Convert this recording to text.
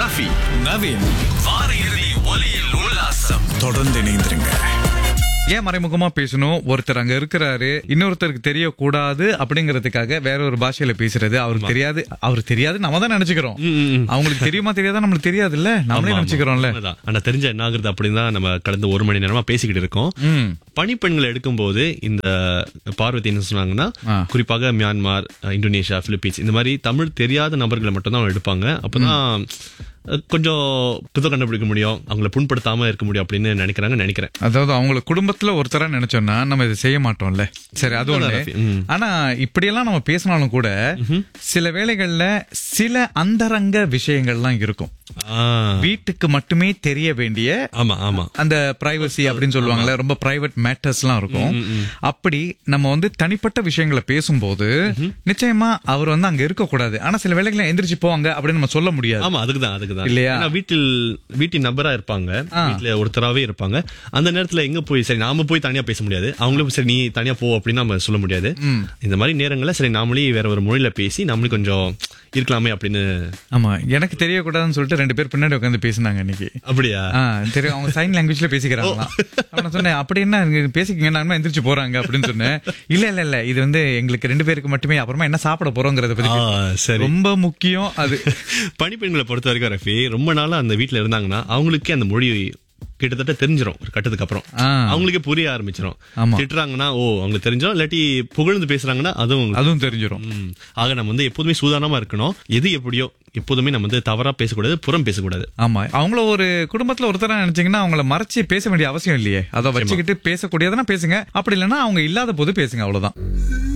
ரஃபி நவீன் வார இறுதி ஒலியில் உல்லாசம் தொடர்ந்து இணைந்திருங்க ஏன் மறைமுகமா பேசணும் ஒருத்தர் அங்க இருக்கிறாரு இன்னொருத்தருக்கு தெரியக்கூடாது அப்படிங்கறதுக்காக வேற ஒரு பாஷையில பேசுறது அவருக்கு தெரியாது அவருக்கு தெரியாது நம்ம தான் நினைச்சுக்கிறோம் அவங்களுக்கு தெரியுமா தெரியாதா நம்மளுக்கு தெரியாதுல்ல நம்மளே நினைச்சுக்கிறோம்ல உண்மைதான். ஆனா தெரிஞ்ச என்ன ஆகுறது அப்படின்னு தான் நம்ம கடந்த ஒரு மணி நேரமா பேசிக்கிட்டு இருக்கோம் ம். பணிப்பெண்களை எடுக்கும்போது இந்த பார்வதி என்ன சொன்னாங்கன்னா ஆ. குறிப்பாக மியான்மார் அஹ், இந்தோனேஷியா பிலிப்பீன்ஸ் இந்த மாதிரி தமிழ் தெரியாத நபர்களை மட்டும் தான் எடுப்பாங்க அப்பதான் அஹ், கொஞ்சம் புது கண்டுபிடிக்க முடியும் அவங்கள புண்படுத்தாம இருக்க முடியும் அப்படின்னு நினைக்கிறாங்க நினைக்கிறேன் அதாவது அவங்கள குடும்பத்துல ஒருத்தரா நினைச்சோம்னா நம்ம இதை செய்ய மாட்டோம்ல சரி அது ஒண்ணு ம். ஆனா இப்படியெல்லாம் நம்ம பேசினாலும் கூட சில வேளைகள்ல சில அந்தரங்க விஷயங்கள்லாம் இருக்கும் ஆ, வீட்டுக்கு மட்டுமே தெரிய வேண்டிய ஆமா ஆமா அந்த பிரைவசி அப்படின்னு சொல்லுவாங்கல்ல ரொம்ப பிரைவேட் மேட்டர்ஸ்லாம் இருக்கும் அப்படி நம்ம வந்து தனிப்பட்ட விஷயங்களை பேசும்போது நிச்சயமா அவர் வந்து அங்க இருக்க கூடாது ஆனா சில வேளைகளை எந்திரிச்சு போவாங்க அப்படின்னு நம்ம சொல்ல முடியாது ஆமா அதுக்குதான் அதுக்குதான் இல்லையா? ஏன்னா வீட்டில் வீட்டின் நபரா இருப்பாங்க வீட்டுல ஒருத்தராவே இருப்பாங்க அந்த நேரத்துல எங்க போய் சரி நாம போய் தனியா பேச முடியாது அவங்களும் சரி நீ தனியா போ அப்படின்னு நம்ம சொல்ல முடியாது இந்த மாதிரி நேரங்கள்ல சரி நாமளே வேற ஒரு மொழியில பேசி நாமளே கொஞ்சம் இருக்கலாமே அப்படின்னு ஆமா எனக்கு தெரியக்கூடாதுன்னு சொல்லிட்டு ரெண்டு பேர் பின்னாடி உட்காந்து பேசினாங்க இன்னைக்கு அப்படியா ஆ, தெரியும் அவங்க சைன் லாங்குவேஜ்ல பேசிக்கிறாங்களாம் அவன சொன்னேன் அப்படி என்ன நீங்க பேசிக்கங்க நான் எந்திரிச்சு போறாங்க அப்படின்னு சொன்னேன் இல்ல இல்ல இல்ல இது வந்து எங்களுக்கு ரெண்டு பேருக்கு மட்டுமே அப்புறமா என்ன சாப்பிட போறோங்கிறத பத்தி ஆ, பேசு. சரி ரொம்ப முக்கியம் அது பணிப்பெண்களை பொறுத்த வரைக்கும் ரஃபி ரொம்ப நாளா அந்த வீட்டுல இருந்தாங்கன்னா அவங்களுக்கே அந்த மொழி கிட்டத்தட்ட தெரிஞ்சிரும் ஒரு கட்டத்துக்கு அப்புறம் ஆ. அவங்களுக்கே புரிய ஆரம்பிச்சிரும் ஆமா. திட்டுறாங்கன்னா ஓ அவங்களுக்கு தெரிஞ்சிடும் இல்லாட்டி புகழ்ந்து பேசுறாங்கன்னா அதுவும் அதுவும் தெரிஞ்சிரும் ம். ஆக நம்ம வந்து எப்போதுமே சூதானமா இருக்கணும் எது எப்படியோ எப்போதுமே நம்ம வந்து தவறா பேசக்கூடாது புறம் பேசக்கூடாது ஆமா அவங்கள ஒரு குடும்பத்துல ஒருத்தரா நினைச்சீங்கன்னா அவங்கள மறைச்சு பேச வேண்டிய அவசியம் இல்லையே அதை வச்சுக்கிட்டு பேசக்கூடியதுன்னா பேசுங்க அப்படி இல்லைன்னா அவங்க இல்லாத போது பேசுங்க அவ்வளவுதான்